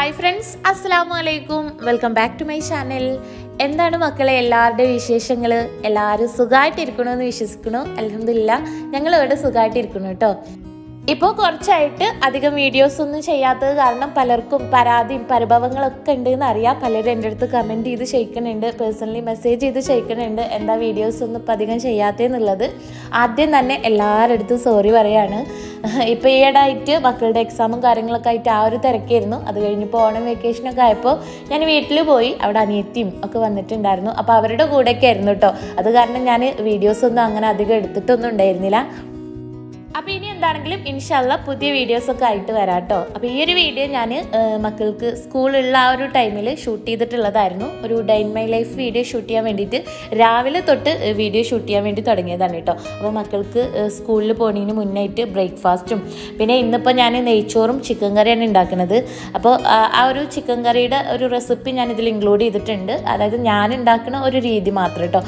hi friends അസ്സാമു അലൈക്കും welcome back to my channel എന്താണ് മക്കളെ എല്ലാവരുടെയും വിശേഷങ്ങൾ എല്ലാവരും സുഖമായിട്ടിരിക്കണമെന്ന് വിശ്വസിക്കണു അലഹമില്ല ഞങ്ങൾ ഇവിടെ സുഖമായിട്ടിരിക്കണു കേട്ടോ ഇപ്പോൾ കുറച്ചായിട്ട് അധികം വീഡിയോസ് ഒന്നും ചെയ്യാത്തത് കാരണം പലർക്കും പരാതിയും പരിഭവങ്ങളൊക്കെ ഉണ്ട് എന്ന് അറിയാം പലരും എൻ്റെ അടുത്ത് കമൻറ്റ് ചെയ്ത് ചെയ്യിക്കുന്നുണ്ട് പേഴ്സണലി മെസ്സേജ് ചെയ്ത് ചെയ്യിക്കുന്നുണ്ട് എന്താ വീഡിയോസ് ഒന്നും ഇപ്പം അധികം ചെയ്യാത്തതെന്നുള്ളത് ആദ്യം തന്നെ എല്ലാവരുടെ അടുത്തും സോറി പറയാണ് ഇപ്പോൾ ഈയിടായിട്ട് മക്കളുടെ എക്സാമും കാര്യങ്ങളൊക്കെ ആയിട്ട് ആ ഒരു തിരക്കായിരുന്നു അത് കഴിഞ്ഞപ്പോൾ ഓണം വെക്കേഷനൊക്കെ ആയപ്പോൾ ഞാൻ വീട്ടിൽ പോയി അവിടെ അനിയത്തിയും ഒക്കെ വന്നിട്ടുണ്ടായിരുന്നു അപ്പോൾ അവരുടെ കൂടെയൊക്കെ ആയിരുന്നു കേട്ടോ അത് കാരണം ഞാൻ വീഡിയോസ് ഒന്നും അങ്ങനെ അധികം എടുത്തിട്ടൊന്നും ഉണ്ടായിരുന്നില്ല അപ്പോൾ ഇനി എന്താണെങ്കിലും ഇൻഷല്ല പുതിയ വീഡിയോസ് ഒക്കെ ആയിട്ട് വരാം കേട്ടോ അപ്പോൾ ഈ ഒരു വീഡിയോ ഞാൻ മക്കൾക്ക് സ്കൂളുള്ള ആ ഒരു ടൈമിൽ ഷൂട്ട് ചെയ്തിട്ടുള്ളതായിരുന്നു ഒരു day in my life video shoot ചെയ്യാൻ വേണ്ടിയിട്ട് രാവിലെ തൊട്ട് വീഡിയോ ഷൂട്ട് ചെയ്യാൻ വേണ്ടി തുടങ്ങിയതാണ് കേട്ടോ അപ്പോൾ മക്കൾക്ക് സ്കൂളിൽ പോകുന്നതിന് മുന്നായിട്ട് ബ്രേക്ക്ഫാസ്റ്റും പിന്നെ ഇന്നിപ്പോൾ ഞാൻ നെയ്ച്ചോറും ചിക്കൻ കറിയാണ് ഉണ്ടാക്കുന്നത് അപ്പോൾ ആ ഒരു ചിക്കൻ കറിയുടെ ഒരു റെസിപ്പി ഞാൻ ഇതിൽ ഇൻക്ലൂഡ് ചെയ്തിട്ടുണ്ട് അതായത് ഞാൻ ഉണ്ടാക്കുന്ന ഒരു രീതി മാത്രം കേട്ടോ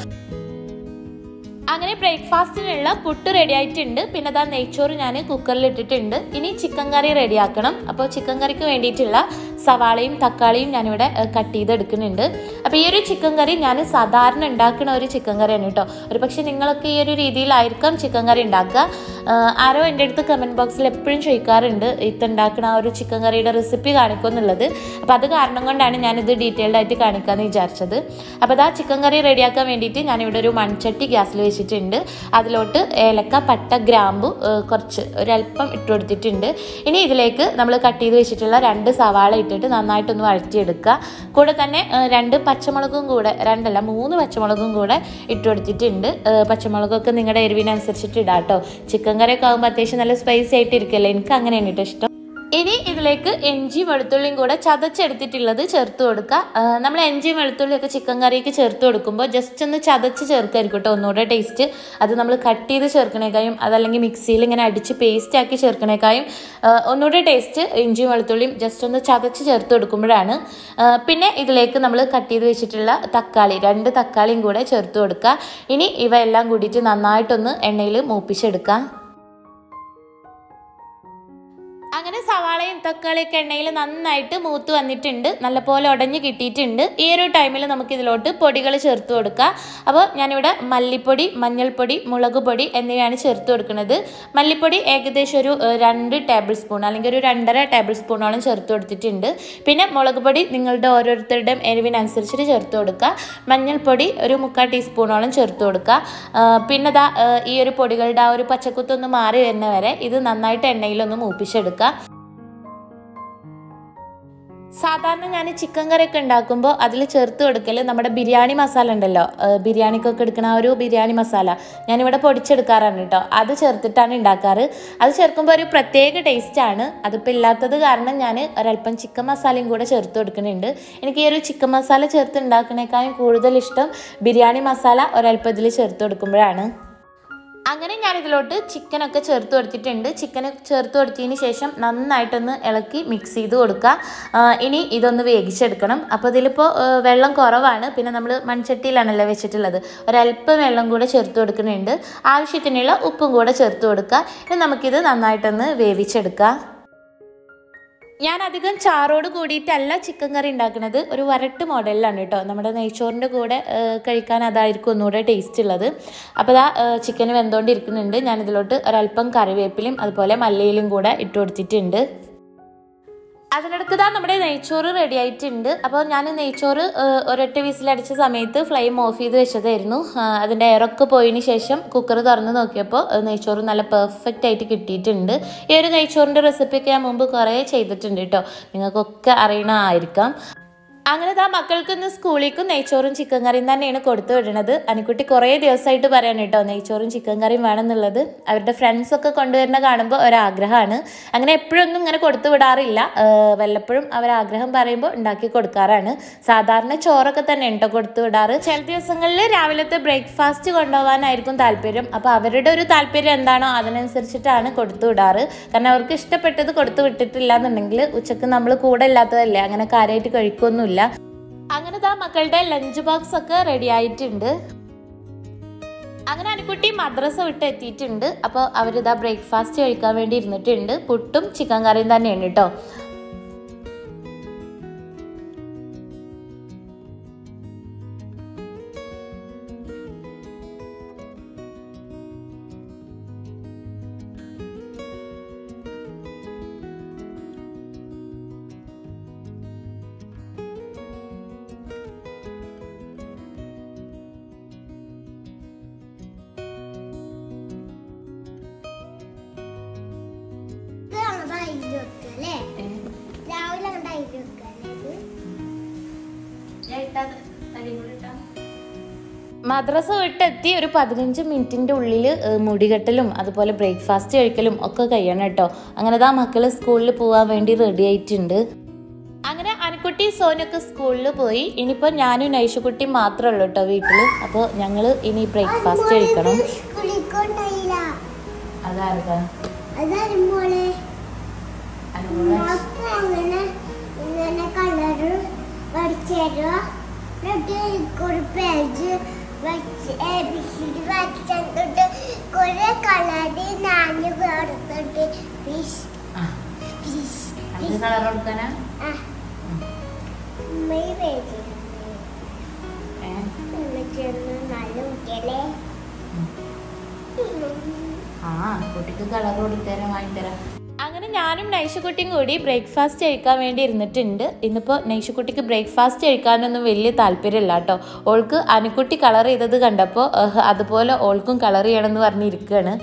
അങ്ങനെ ബ്രേക്ക്ഫാസ്റ്റിനുള്ള പുട്ട് റെഡി ആയിട്ടുണ്ട് പിന്നെ അതാ നെയ്ച്ചോറ് ഞാൻ കുക്കറിൽ ഇട്ടിട്ടുണ്ട് ഇനി ചിക്കൻ കറി റെഡിയാക്കണം അപ്പോൾ ചിക്കൻ കറിക്ക് വേണ്ടിയിട്ടുള്ള സവാളയും തക്കാളിയും ഞാനിവിടെ കട്ട് ചെയ്തെടുക്കുന്നുണ്ട് അപ്പോൾ ഈ ഒരു ചിക്കൻ കറി ഞാൻ സാധാരണ ഉണ്ടാക്കുന്ന ഒരു ചിക്കൻ കറിയാണ് കേട്ടോ ഒരു പക്ഷേ നിങ്ങളൊക്കെ ഈ ഒരു രീതിയിലായിരിക്കാം ചിക്കൻ കറി ഉണ്ടാക്കുക ആരോ എൻ്റെ അടുത്ത് കമൻറ്റ് ബോക്സിൽ എപ്പോഴും ചോദിക്കാറുണ്ട് ഇത് ഉണ്ടാക്കുന്ന ആ ഒരു ചിക്കൻ കറിയുടെ റെസിപ്പി കാണിക്കുമെന്നുള്ളത് അപ്പോൾ അത് കാരണം കൊണ്ടാണ് ഞാനിത് ഡീറ്റെയിൽഡ് ആയിട്ട് കാണിക്കാമെന്ന് വിചാരിച്ചത് അപ്പോൾ അതാ ചിക്കൻ കറി റെഡിയാക്കാൻ വേണ്ടിയിട്ട് ഞാനിവിടെ ഒരു മൺചട്ടി ഗ്യാസിൽ വെച്ചിട്ടുണ്ട് അതിലോട്ട് ഏലക്ക പട്ട ഗ്രാമ്പു കുറച്ച് ഒരല്പം ഇട്ട് കൊടുത്തിട്ടുണ്ട് ഇനി ഇതിലേക്ക് നമ്മൾ കട്ട് ചെയ്ത് വെച്ചിട്ടുള്ള രണ്ട് സവാള ഇട്ടിട്ട് നന്നായിട്ടൊന്ന് വഴറ്റിയെടുക്കുക കൂടെ തന്നെ രണ്ട് പച്ചമുളകും കൂടെ രണ്ടല്ല മൂന്ന് പച്ചമുളകും കൂടെ ഇട്ട് കൊടുത്തിട്ടുണ്ട് പച്ചമുളകൊക്കെ നിങ്ങളുടെ എരിവിനനുസരിച്ചിട്ട് ഇടാം കേട്ടോ ചിക്കൻ കറിയൊക്കെ ആകുമ്പോൾ അത്യാവശ്യം നല്ല സ്പൈസി ആയിട്ട് ഇരിക്കല്ലേ എനിക്ക് അങ്ങനെയാണ് കേട്ടോ ഇഷ്ടം ഇനി ഇതിലേക്ക് ഇഞ്ചി വെളുത്തുള്ളിയും കൂടെ ചതച്ചെടുത്തിട്ടുള്ളത് ചേർത്ത് കൊടുക്കുക നമ്മൾ ഇഞ്ചിയും വെളുത്തുള്ളിയൊക്കെ ചിക്കൻ കറിക്ക് ചേർത്ത് കൊടുക്കുമ്പോൾ ജസ്റ്റ് ഒന്ന് ചതച്ച് ചേർക്കായിരിക്കും കേട്ടോ ഒന്നുകൂടെ ടേസ്റ്റ് അത് നമ്മൾ കട്ട് ചെയ്ത് ചേർക്കണേക്കായും അതല്ലെങ്കിൽ മിക്സിയിൽ ഇങ്ങനെ അടിച്ച് പേസ്റ്റ് ആക്കി ചേർക്കണേക്കായും ഒന്നുകൂടെ ടേസ്റ്റ് ഇഞ്ചിയും വെളുത്തുള്ളിയും ജസ്റ്റ് ഒന്ന് ചതച്ച് ചേർത്ത് കൊടുക്കുമ്പോഴാണ് പിന്നെ ഇതിലേക്ക് നമ്മൾ കട്ട് ചെയ്ത് വെച്ചിട്ടുള്ള തക്കാളി രണ്ട് തക്കാളിയും കൂടെ ചേർത്ത് കൊടുക്കുക ഇനി ഇവയെല്ലാം കൂടിയിട്ട് നന്നായിട്ടൊന്ന് എണ്ണയിൽ മൂപ്പിച്ചെടുക്കുക അങ്ങനെ സവാളയും തക്കാളിയൊക്കെ എണ്ണയിൽ നന്നായിട്ട് മൂത്ത് വന്നിട്ടുണ്ട് നല്ലപോലെ ഉടഞ്ഞ് കിട്ടിയിട്ടുണ്ട് ഈ ഒരു ടൈമിൽ നമുക്ക് ഇതിലോട്ട് പൊടികൾ ചേർത്ത് കൊടുക്കുക അപ്പോൾ ഞാനിവിടെ മല്ലിപ്പൊടി മഞ്ഞൾപ്പൊടി മുളക് പൊടി എന്നിവയാണ് ചേർത്ത് കൊടുക്കുന്നത് മല്ലിപ്പൊടി ഏകദേശം ഒരു രണ്ട് ടേബിൾ സ്പൂൺ അല്ലെങ്കിൽ ഒരു രണ്ടര ടേബിൾ സ്പൂണോളം ചേർത്ത് കൊടുത്തിട്ടുണ്ട് പിന്നെ മുളക് പൊടി നിങ്ങളുടെ ഓരോരുത്തരുടെയും എരിവിനനുസരിച്ചിട്ട് ചേർത്ത് കൊടുക്കുക മഞ്ഞൾപ്പൊടി ഒരു മുക്കാൽ ടീസ്പൂണോളം ചേർത്ത് കൊടുക്കുക പിന്നെ ദാ ഈ ഒരു പൊടികളുടെ ആ ഒരു പച്ചക്കുത്തൊന്ന് മാറി വരുന്ന വരെ ഇത് നന്നായിട്ട് എണ്ണയിലൊന്ന് മൂപ്പിച്ചെടുക്കുക സാധാരണ ഞാൻ ചിക്കൻ കറിയൊക്കെ ഉണ്ടാക്കുമ്പോൾ അതിൽ ചേർത്ത് കൊടുക്കൽ നമ്മുടെ ബിരിയാണി മസാല ഉണ്ടല്ലോ ബിരിയാണിക്കൊക്കെ എടുക്കുന്ന ആ ഒരു ബിരിയാണി മസാല ഞാനിവിടെ പൊടിച്ചെടുക്കാറാണ് കേട്ടോ അത് ചേർത്തിട്ടാണ് ഉണ്ടാക്കാറ് അത് ചേർക്കുമ്പോൾ ഒരു പ്രത്യേക ടേസ്റ്റാണ് അതിപ്പോൾ ഇല്ലാത്തത് കാരണം ഞാൻ ഒരല്പം ചിക്കൻ മസാലയും കൂടെ ചേർത്ത് കൊടുക്കുന്നുണ്ട് എനിക്ക് ഈ ഒരു ചിക്കൻ മസാല ചേർത്ത് ഉണ്ടാക്കുന്നേക്കാളും കൂടുതൽ ഇഷ്ടം ബിരിയാണി മസാല ഒരല്പം ഇതിൽ ചേർത്ത് കൊടുക്കുമ്പോഴാണ് അങ്ങനെ ഞാൻ ഇതിലോട്ട് ചിക്കനൊക്കെ ചേർത്ത് കൊടുത്തിട്ടുണ്ട് ചിക്കൻ ചേർത്ത് കൊടുത്തതിന് ശേഷം നന്നായിട്ടൊന്ന് ഇളക്കി മിക്സ് ചെയ്ത് കൊടുക്കുക ഇനി ഇതൊന്ന് വേവിച്ചെടുക്കണം അപ്പോൾ ഇതിലിപ്പോൾ വെള്ളം കുറവാണ് പിന്നെ നമ്മൾ മൺചട്ടിയിലാണല്ലോ വെച്ചിട്ടുള്ളത് ഒരല്പം വെള്ളം കൂടെ ചേർത്ത് കൊടുക്കുന്നുണ്ട് ആവശ്യത്തിനുള്ള ഉപ്പും കൂടെ ചേർത്ത് കൊടുക്കുക ഇനി നമുക്കിത് നന്നായിട്ടൊന്ന് വേവിച്ചെടുക്കാം ഞാൻ അധികം ചാറോട് കൂടിയിട്ടല്ല ചിക്കൻ കറി ഉണ്ടാക്കുന്നത് ഒരു വരട്ട് മോഡലിലാണ് കേട്ടോ നമ്മുടെ നെയ്ച്ചോറിൻ്റെ കൂടെ കഴിക്കാൻ അതായിരിക്കും ഒന്നുകൂടെ ടേസ്റ്റ് ഉള്ളത് അപ്പോൾ ആ ചിക്കൻ വെന്തുകൊണ്ടിരിക്കുന്നുണ്ട് ഞാനിതിലോട്ട് ഒരല്പം കറിവേപ്പിലും അതുപോലെ മല്ലിയിലും കൂടെ ഇട്ട് കൊടുത്തിട്ടുണ്ട് അതിനിടക്ക് താ നമ്മുടെ നെയ്ച്ചോറ് റെഡി ആയിട്ടുണ്ട് അപ്പോൾ ഞാൻ നെയ്ച്ചോറ് ഒരൊറ്റ വിസിലടിച്ച സമയത്ത് ഫ്ലെയിം ഓഫ് ചെയ്ത് വെച്ചതായിരുന്നു അതിൻ്റെ എയറൊക്കെ പോയതിന് ശേഷം കുക്കർ തുറന്ന് നോക്കിയപ്പോൾ നെയ്ച്ചോറ് നല്ല പെർഫെക്റ്റ് ആയിട്ട് കിട്ടിയിട്ടുണ്ട് ഈ ഒരു നെയ്ച്ചോറിൻ്റെ റെസിപ്പിയൊക്കെ ഞാൻ മുമ്പ് കുറേ ചെയ്തിട്ടുണ്ട് കേട്ടോ നിങ്ങൾക്കൊക്കെ അറിയണമായിരിക്കാം അങ്ങനെ ആ മക്കൾക്ക് ഇന്ന് സ്കൂളിലേക്കും നെയ്ച്ചോറും ചിക്കൻ കറിയും തന്നെയാണ് കൊടുത്തു വിടുന്നത് അനിക്കുട്ടി കുറേ ദിവസമായിട്ട് പറയാൻ കേട്ടോ നെയ്ച്ചോറും ചിക്കൻ കറിയും വേണമെന്നുള്ളത് അവരുടെ ഫ്രണ്ട്സൊക്കെ കൊണ്ടുവരുന്ന കാണുമ്പോൾ ഒരാഗ്രഹമാണ് അങ്ങനെ എപ്പോഴൊന്നും ഇങ്ങനെ കൊടുത്തു വിടാറില്ല വല്ലപ്പോഴും അവർ ആഗ്രഹം പറയുമ്പോൾ ഉണ്ടാക്കി കൊടുക്കാറാണ് സാധാരണ ചോറൊക്കെ തന്നെ ഉണ്ടോ കൊടുത്തു വിടാറ് ചില ദിവസങ്ങളിൽ രാവിലത്തെ ബ്രേക്ക്ഫാസ്റ്റ് കൊണ്ടുപോകാനായിരിക്കും താല്പര്യം അപ്പോൾ അവരുടെ ഒരു താല്പര്യം എന്താണോ അതിനനുസരിച്ചിട്ടാണ് കൊടുത്തു വിടാറ് കാരണം അവർക്ക് ഇഷ്ടപ്പെട്ടത് കൊടുത്തു വിട്ടിട്ടില്ല എന്നുണ്ടെങ്കിൽ ഉച്ചക്ക് നമ്മൾ കൂടെ ഇല്ലാത്തതല്ലേ അങ്ങനെ കാര്യമായിട്ട് കഴിക്കൊന്നുമില്ല അങ്ങനെ ദാ മക്കളുടെ ലഞ്ച് ബോക്സ് ഒക്കെ റെഡി ആയിട്ടുണ്ട് അങ്ങനെ അനുക്കുട്ടി മദ്രസ വിട്ട് എത്തിയിട്ടുണ്ട് അപ്പോൾ അവരിതാ ബ്രേക്ക്ഫാസ്റ്റ് കഴിക്കാൻ വേണ്ടി ഇരുന്നിട്ടുണ്ട് പുട്ടും ചിക്കൻ കറിയും തന്നെയാണ് കേട്ടോ മദ്രസ വിട്ടെത്തി ഒരു പതിനഞ്ച് മിനിറ്റിൻ്റെ ഉള്ളിൽ മുടികെട്ടലും അതുപോലെ ബ്രേക്ക്ഫാസ്റ്റ് കഴിക്കലും ഒക്കെ കഴിയണം കേട്ടോ അങ്ങനെ ദാ മക്കൾ സ്കൂളിൽ പോകാൻ വേണ്ടി റെഡി ആയിട്ടുണ്ട് അങ്ങനെ അനുക്കുട്ടി സോനൊക്കെ സ്കൂളിൽ പോയി ഇനിയിപ്പോൾ ഞാനും നൈഷുക്കുട്ടിയും മാത്രമേ ഉള്ളൂ കേട്ടോ വീട്ടിൽ അപ്പോൾ ഞങ്ങൾ ഇനി ബ്രേക്ക്ഫാസ്റ്റ് കഴിക്കണം കുളിക്കൊണ്ടായില്ല അതാരതാ അതാണ് മോളെ ഉമ്മാക്ക് അങ്ങനെ ഇങ്ങനെ കളറ് വരച്ചുതരുക എന്നിട്ട് എനിക്കൊരു പേജ് വച്ച് എ ബി സി ഡി വരച്ചിട്ട് കുറെ കളറ് നാല് കൊടുത്തിട്ട് ഫിഷ് ഫിഷ് കളർ കൊടുക്കാനാ ആ ഉമ്മ ഈ പേജ് ഉമ്മച്ചൊന്ന് നല്ല കുട്ടിയല്ലേ ആ കുട്ടിക്ക് കളർ കൊടുത്തരാം വാങ്ങിത്തരാം അങ്ങനെ ഞാനും നൈഷുക്കുട്ടിയും കൂടി ബ്രേക്ക്ഫാസ്റ്റ് കഴിക്കാൻ വേണ്ടി ഇരുന്നിട്ടുണ്ട് ഇന്നിപ്പോൾ നൈഷുക്കുട്ടിക്ക് ബ്രേക്ക്ഫാസ്റ്റ് കഴിക്കാനൊന്നും വലിയ താല്പര്യമില്ല കേട്ടോ ഓൾക്ക് അനുക്കുട്ടി കളർ ചെയ്തത് കണ്ടപ്പോൾ ഏഹ്, അതുപോലെ ഓൾക്കും കളർ ചെയ്യണമെന്ന് പറഞ്ഞിരിക്കുകയാണ്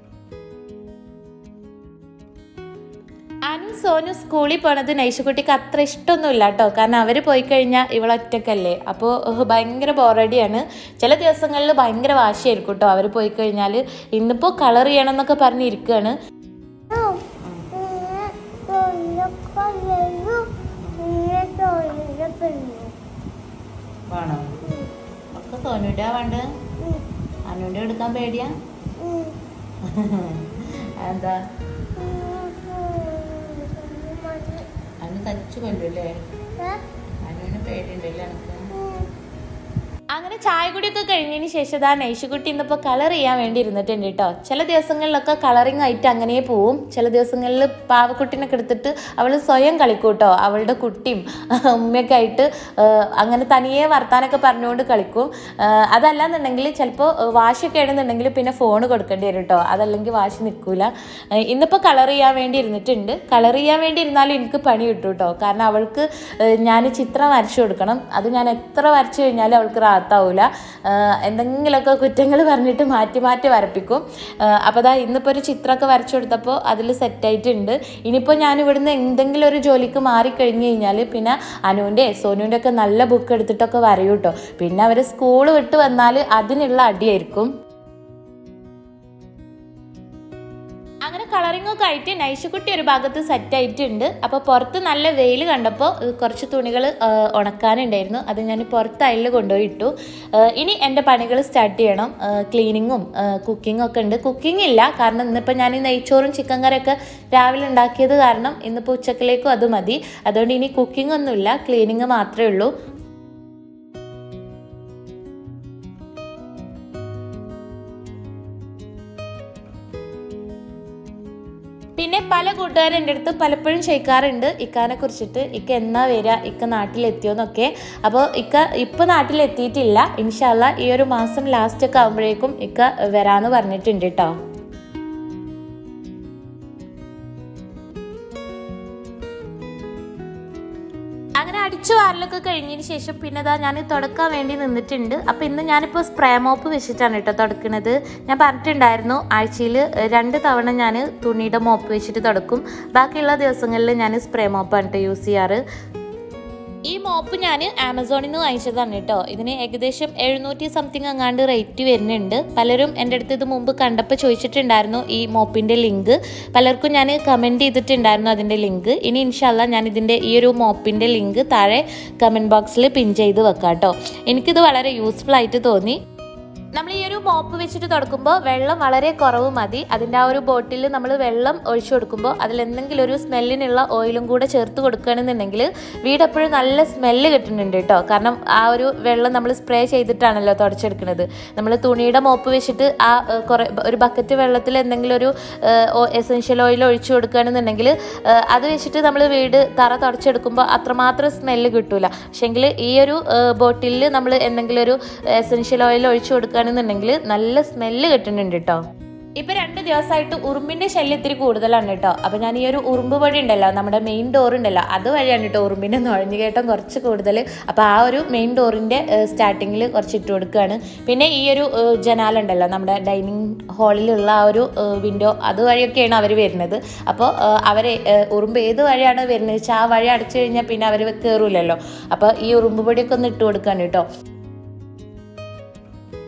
അനു സോനു സ്കൂളിൽ പോണത് നൈഷുക്കുട്ടിക്ക് അത്ര ഇഷ്ടമൊന്നുമില്ല കേട്ടോ കാരണം അവർ പോയി കഴിഞ്ഞാൽ ഇവളൊറ്റക്കല്ലേ അപ്പോൾ ഏഹ്, ഭയങ്കര ബോറടിയാണ് ചില ദിവസങ്ങളിൽ ഭയങ്കര വാശിയായിരിക്കും കേട്ടോ അവർ പോയി കഴിഞ്ഞാൽ ഇന്നിപ്പോൾ കളർ ചെയ്യണം എന്നൊക്കെ പറഞ്ഞിരിക്കുകയാണ് വേണോ ഒക്കെ സോനുവിൻ്റെ വേണ്ട അനുവിൻ്റെ എടുക്കാൻ പേടിയാ എന്താ അനു തച്ചു കൊല്ലൂല്ലേ അനുവിന് പേടിയുണ്ടല്ലേ എനിക്ക് അങ്ങനെ ചായ കുടിയൊക്കെ കഴിഞ്ഞതിന് ശേഷം ഇതാ നൈഷുകുട്ടി ഇന്നിപ്പോൾ കളർ ചെയ്യാൻ വേണ്ടി ഇരുന്നിട്ടുണ്ട് കേട്ടോ ചില ദിവസങ്ങളിലൊക്കെ കളറിങ് ആയിട്ട് അങ്ങനെ പോവും ചില ദിവസങ്ങളിൽ പാവക്കുട്ടിനൊക്കെ എടുത്തിട്ട് അവൾ സ്വയം കളിക്കും കേട്ടോ അവളുടെ കുട്ടിയും ഉമ്മയൊക്കെ ആയിട്ട് ആ, അങ്ങനെ തനിയെ വർത്താനൊക്കെ പറഞ്ഞുകൊണ്ട് കളിക്കും ആ, അതല്ലാന്നുണ്ടെങ്കിൽ ചിലപ്പോൾ വാശിയൊക്കെ ആണെന്നുണ്ടെങ്കിൽ പിന്നെ ഫോൺ കൊടുക്കേണ്ടി വരും കേട്ടോ അതല്ലെങ്കിൽ വാശി നിൽക്കൂല ഇന്നിപ്പോൾ കളർ ചെയ്യാൻ വേണ്ടി ഇരുന്നിട്ടുണ്ട് കളർ ചെയ്യാൻ വേണ്ടി ഇരുന്നാലും എനിക്ക് പണി കിട്ടും കേട്ടോ കാരണം അവൾക്ക് ഞാൻ ചിത്രം വരച്ചു കൊടുക്കണം അത് ഞാൻ എത്ര വരച്ചു കഴിഞ്ഞാലും അവൾക്ക് റാത്താവൂല എന്തെങ്കിലുമൊക്കെ കുറ്റങ്ങൾ പറഞ്ഞിട്ട് മാറ്റി മാറ്റി വരപ്പിക്കും അപ്പോൾ അതാ ഇന്നിപ്പോൾ ഒരു ചിത്രമൊക്കെ വരച്ചു കൊടുത്തപ്പോൾ അതിൽ സെറ്റായിട്ടുണ്ട് ഇനിയിപ്പോൾ ഞാൻ ഇവിടുന്ന് എന്തെങ്കിലും ഒരു ജോലിക്ക് മാറിക്കഴിഞ്ഞ് കഴിഞ്ഞാൽ പിന്നെ അനുവിൻ്റെ സോനുവിൻ്റെ ഒക്കെ നല്ല ബുക്ക് എടുത്തിട്ടൊക്കെ വരയും കേട്ടോ പിന്നെ അവർ സ്കൂൾ വിട്ട് വന്നാൽ അതിനുള്ള അടിയായിരിക്കും അങ്ങനെ കളറിംഗ് ഒക്കെ ആയിട്ട് നൈഷുക്കുട്ടി ഒരു ഭാഗത്ത് സെറ്റ് ആയിട്ടുണ്ട് അപ്പോൾ പുറത്ത് നല്ല വെയിൽ കണ്ടപ്പോൾ ഏഹ്, കുറച്ച് തുണികൾ ഉണക്കാനുണ്ടായിരുന്നു അത് ഞാൻ പുറത്ത് അയലിൽ കൊണ്ടുപോയി ഇട്ടു ഏഹ്, ഇനി എൻ്റെ പണികൾ സ്റ്റാർട്ട് ചെയ്യണം ക്ലീനിങ്ങും കുക്കിങ്ങും ഒക്കെ ഉണ്ട് കുക്കിംഗ് ഇല്ല കാരണം ഇന്നിപ്പോൾ ഞാൻ ഈ നെയ്ച്ചോറും ചിക്കൻ കറിയൊക്കെ രാവിലെ ഉണ്ടാക്കിയത് കാരണം ഇന്നിപ്പോൾ ഉച്ചക്കിലേക്കും അത് മതി അതുകൊണ്ട് ഇനി കുക്കിംഗ് ഒന്നുമില്ല ക്ലീനിങ് മാത്രമേ ഉള്ളൂ പിന്നെ പല കൂട്ടുകാരും എൻ്റെ അടുത്ത് പലപ്പോഴും ചോദിക്കാറുണ്ട് ഇക്കാനെ കുറിച്ചിട്ട് ഇക്ക എന്നാ വരിക ഇക്ക നാട്ടിലെത്തിയോന്നൊക്കെ അപ്പോൾ ഇക്ക ഇപ്പോൾ നാട്ടിലെത്തിയിട്ടില്ല ഇൻഷാല്ല ഈ ഒരു മാസം ലാസ്റ്റ് ഒക്കെ ആകുമ്പോഴേക്കും ഇക്ക വരാമെന്ന് പറഞ്ഞിട്ടുണ്ട് കേട്ടോ അങ്ങനെ അടിച്ചു വാരലൊക്കെ കഴിഞ്ഞതിന് ശേഷം പിന്നെ ഇതാ ഞാൻ തുടക്കാൻ വേണ്ടി നിന്നിട്ടുണ്ട് അപ്പോൾ ഇന്ന് ഞാനിപ്പോൾ സ്പ്രേ മോപ്പ് വെച്ചിട്ടാണ് കേട്ടോ തുടക്കുന്നത് ഞാൻ പറഞ്ഞിട്ടുണ്ടായിരുന്നു ആഴ്ചയിൽ രണ്ട് തവണ ഞാൻ തുണിയുടെ മോപ്പ് വെച്ചിട്ട് തുടക്കും ബാക്കിയുള്ള ദിവസങ്ങളിൽ ഞാൻ സ്പ്രേ മോപ്പാണ് കേട്ടോ യൂസ് ചെയ്യാറ് ഈ മോപ്പ് ഞാൻ ആമസോണിൽ നിന്ന് വാങ്ങിച്ചതാണ് കേട്ടോ ഇതിന് ഏകദേശം എഴുന്നൂറ്റി സംതിങ് അങ്ങാണ്ട് റേറ്റ് വരുന്നുണ്ട് പലരും എൻ്റെ അടുത്ത് ഇത് മുമ്പ് കണ്ടപ്പോൾ ചോദിച്ചിട്ടുണ്ടായിരുന്നു ഈ മോപ്പിൻ്റെ ലിങ്ക് പലർക്കും ഞാൻ കമൻറ്റ് ചെയ്തിട്ടുണ്ടായിരുന്നു അതിൻ്റെ ലിങ്ക് ഇനി ഇൻഷാല്ല ഞാൻ ഇതിൻ്റെ ഈ ഒരു മോപ്പിൻ്റെ ലിങ്ക് താഴെ കമൻറ്റ് ബോക്സിൽ പിൻ ചെയ്ത് വെക്കാം കേട്ടോ എനിക്കിത് വളരെ യൂസ്ഫുൾ ആയിട്ട് തോന്നി നമ്മൾ ഈ ഒരു മോപ്പ് വെച്ചിട്ട് തുടക്കുമ്പോൾ വെള്ളം വളരെ കുറവ് മതി അതിൻ്റെ ആ ഒരു ബോട്ടിൽ നമ്മൾ വെള്ളം ഒഴിച്ചു കൊടുക്കുമ്പോൾ അതിൽ എന്തെങ്കിലും ഒരു സ്മെല്ലിനുള്ള ഓയിലും കൂടെ ചേർത്ത് കൊടുക്കുകയാണെന്നുണ്ടെങ്കിൽ വീട് എപ്പോഴും നല്ല സ്മെല്ല് കിട്ടുന്നുണ്ട് കേട്ടോ കാരണം ആ ഒരു വെള്ളം നമ്മൾ സ്പ്രേ ചെയ്തിട്ടാണല്ലോ തുടച്ചെടുക്കുന്നത് നമ്മൾ തുണിയുടെ മോപ്പ് വെച്ചിട്ട് ആ ഏഹ്, കുറേ ഒരു ബക്കറ്റ് വെള്ളത്തിൽ എന്തെങ്കിലും ഒരു എസെൻഷ്യൽ ഓയിൽ ഒഴിച്ചു കൊടുക്കുകയാണെന്നുണ്ടെങ്കിൽ ഏഹ്, അത് വെച്ചിട്ട് നമ്മൾ വീട് തറ തുടച്ചെടുക്കുമ്പോൾ അത്രമാത്രം സ്മെല്ല് കിട്ടൂല പക്ഷെങ്കിൽ ഈ ഒരു ബോട്ടിലിൽ നമ്മൾ എന്തെങ്കിലും ഒരു എസെൻഷ്യൽ ഓയിൽ ഒഴിച്ചു കൊടുക്കുകയാണെന്നുണ്ടെങ്കിൽ നല്ല സ്മെല്ല് കിട്ടുന്നുണ്ട് കേട്ടോ ഇപ്പൊ രണ്ട് ദിവസമായിട്ട് ഉറുമ്പിന്റെ ശല്യം ഇത്തിരി കൂടുതലാണ് കേട്ടോ അപ്പൊ ഞാൻ ഈ ഒരു ഉറുമ്പ് വഴി ഉണ്ടല്ലോ നമ്മുടെ മെയിൻ ഡോർ ഉണ്ടല്ലോ അത് വഴിയാണ് കേട്ടോ ഉറുമ്പിന്റെ നുഴഞ്ഞു കയറ്റം കുറച്ച് കൂടുതൽ അപ്പൊ ആ ഒരു മെയിൻ ഡോറിന്റെ സ്റ്റാർട്ടിങ്ങിൽ കുറച്ച് ഇട്ട് കൊടുക്കുകയാണ് പിന്നെ ഈ ഒരു ഏഹ്, ജനാലുണ്ടല്ലോ നമ്മുടെ ഡൈനിങ് ഹാളിലുള്ള ആ ഒരു വിൻഡോ അതുവഴിയൊക്കെയാണ് അവർ വരുന്നത് അപ്പോൾ അവരെ ഏഹ്, ഉറുമ്പ് ഏത് വഴിയാണ് വരുന്നത് വെച്ചാൽ ആ വഴി അടച്ചു കഴിഞ്ഞാൽ പിന്നെ അവർ കയറൂലല്ലോ അപ്പോൾ ഈ ഉറുമ്പ് പൊടിയൊക്കെ ഒന്ന് ഇട്ട് കൊടുക്കുകയാണ് കേട്ടോ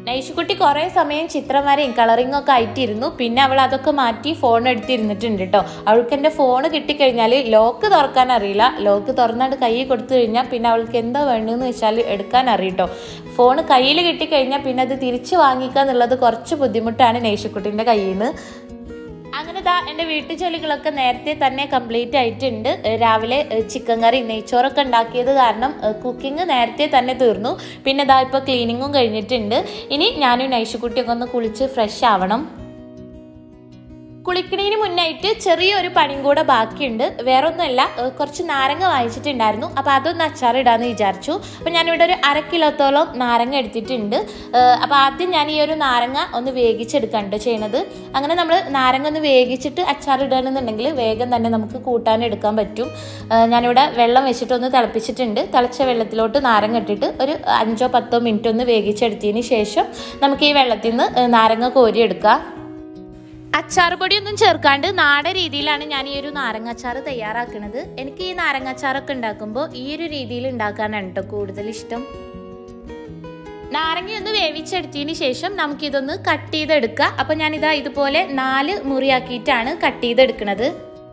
നൈഷുക്കുട്ടി കുറേ സമയം ചിത്രം വരെയും കളറിംഗ് ഒക്കെ ആയിട്ടിരുന്നു പിന്നെ അവൾ അതൊക്കെ മാറ്റി ഫോൺ എടുത്തിരുന്നിട്ടുണ്ട് കേട്ടോ അവൾക്ക് എൻ്റെ ഫോൺ കിട്ടിക്കഴിഞ്ഞാൽ ലോക്ക് തുറക്കാൻ അറിയില്ല ലോക്ക് തുറന്നാണ്ട് കൈ കൊടുത്തു കഴിഞ്ഞാൽ പിന്നെ അവൾക്ക് എന്താ വേണ്ടതെന്ന് വെച്ചാൽ എടുക്കാൻ അറിയട്ടോ ഫോൺ കയ്യിൽ കിട്ടിക്കഴിഞ്ഞാൽ പിന്നെ അത് തിരിച്ച് വാങ്ങിക്കുക എന്നുള്ളത് കുറച്ച് ബുദ്ധിമുട്ടാണ് നൈഷുക്കുട്ടിൻ്റെ കയ്യിൽ നിന്ന് അങ്ങനെ ദാ എൻ്റെ വീട്ടുജോലികളൊക്കെ നേരത്തെ തന്നെ കംപ്ലീറ്റ് ആയിട്ടുണ്ട് ഏഹ് രാവിലെ ഏഹ് ചിക്കൻ കറി നെയ്ച്ചോറൊക്കെ ഉണ്ടാക്കിയത് കാരണം കുക്കിംഗ് നേരത്തെ തന്നെ തീർന്നു പിന്നെ ദാ ഇപ്പോൾ ക്ലീനിങ്ങും കഴിഞ്ഞിട്ടുണ്ട് ഇനി ഞാനും നൈഷുക്കുട്ടിയൊക്കെ ഒന്ന് കുളിച്ച് ഫ്രഷ് ആവണം കുളിക്കണതിന് മുന്നായിട്ട് ചെറിയൊരു പണിയും കൂടെ ബാക്കിയുണ്ട് വേറെ ഒന്നുമല്ല ഏഹ് കുറച്ച് നാരങ്ങ വാങ്ങിച്ചിട്ടുണ്ടായിരുന്നു അപ്പോൾ അതൊന്ന് അച്ചാറിടാന്ന് വിചാരിച്ചു അപ്പോൾ ഞാനിവിടെ ഒരു അര കിലോത്തോളം നാരങ്ങ എടുത്തിട്ടുണ്ട് ഏഹ് അപ്പോൾ ആദ്യം ഞാൻ ഈ ഒരു നാരങ്ങ ഒന്ന് വേവിച്ചെടുക്കാണ്ട് ചെയ്യണത് അങ്ങനെ നമ്മൾ നാരങ്ങ ഒന്ന് വേവിച്ചിട്ട് അച്ചാറിടുകയാണെന്നുണ്ടെങ്കിൽ വേഗം തന്നെ നമുക്ക് കൂട്ടാൻ എടുക്കാൻ പറ്റും ഏഹ് ഞാനിവിടെ വെള്ളം വെച്ചിട്ടൊന്ന് തിളപ്പിച്ചിട്ടുണ്ട് തിളച്ച വെള്ളത്തിലോട്ട് നാരങ്ങ ഇട്ടിട്ട് ഒരു അഞ്ചോ പത്തോ മിനിറ്റ് ഒന്ന് വേവിച്ചെടുത്തതിന് ശേഷം നമുക്ക് ഈ വെള്ളത്തിൽ നിന്ന് ഏഹ് നാരങ്ങ കോരിയെടുക്കാം അച്ചാർ പൊടിയൊന്നും ചേർക്കാണ്ട് നാടൻ രീതിയിലാണ് ഞാൻ ഈ ഒരു നാരങ്ങ അച്ചാർ തയ്യാറാക്കുന്നത് എനിക്ക് ഈ നാരങ്ങ അച്ചാറൊക്കെ ഉണ്ടാക്കുമ്പോൾ ഈ ഒരു രീതിയിൽ ഉണ്ടാക്കാനാണ് കേട്ടോ കൂടുതൽ ഇഷ്ടം നാരങ്ങ ഒന്ന് വേവിച്ചെടുത്തതിന് ശേഷം നമുക്കിതൊന്ന് കട്ട് ചെയ്തെടുക്കുക അപ്പം ഞാനിതാ ഇതുപോലെ നാല് മുറിയാക്കിയിട്ടാണ് കട്ട് ചെയ്തെടുക്കുന്നത്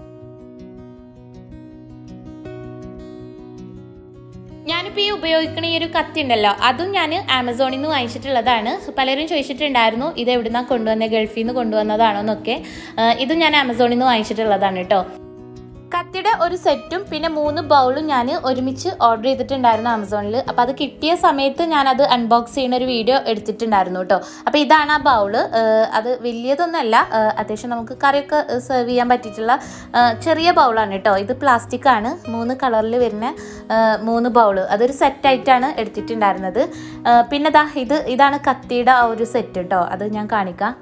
ഞാനിപ്പോൾ ഈ ഉപയോഗിക്കുന്ന ഈ ഒരു കത്തി ഉണ്ടല്ലോ അതും ഞാൻ ആമസോണിൽ നിന്ന് വാങ്ങിച്ചിട്ടുള്ളതാണ് പലരും ചോദിച്ചിട്ടുണ്ടായിരുന്നു ഇത് എവിടുന്നാണ് കൊണ്ടുവന്നത് ഗൾഫിൽ നിന്ന് കൊണ്ടുവന്നതാണോ എന്നൊക്കെ ആ, ഇതും ഞാൻ ആമസോണിൽ നിന്ന് വാങ്ങിച്ചിട്ടുള്ളതാണ് കേട്ടോ കത്തിയുടെ ഒരു സെറ്റും പിന്നെ മൂന്ന് ബൗളും ഞാൻ ഒരുമിച്ച് ഓർഡർ ചെയ്തിട്ടുണ്ടായിരുന്നു ആമസോണിൽ അപ്പോൾ അത് കിട്ടിയ സമയത്ത് ഞാനത് അൺബോക്സ് ചെയ്യുന്ന ഒരു വീഡിയോ എടുത്തിട്ടുണ്ടായിരുന്നു കേട്ടോ അപ്പോൾ ഇതാണ് ആ ബൗള് അത് വലിയതൊന്നുമല്ല ആ, അത്യാവശ്യം നമുക്ക് കറിയൊക്കെ സെർവ് ചെയ്യാൻ പറ്റിയിട്ടുള്ള ആ, ചെറിയ ബൗളാണ് കേട്ടോ ഇത് പ്ലാസ്റ്റിക് ആണ് മൂന്ന് കളറിൽ വരുന്ന ആ, മൂന്ന് ബൗള് അതൊരു സെറ്റായിട്ടാണ് എടുത്തിട്ടുണ്ടായിരുന്നത് ആ, പിന്നെ ദാ ഇത് ഇതാണ് കത്തിയുടെ ആ ഒരു സെറ്റ് കേട്ടോ അത് ഞാൻ കാണിക്കാം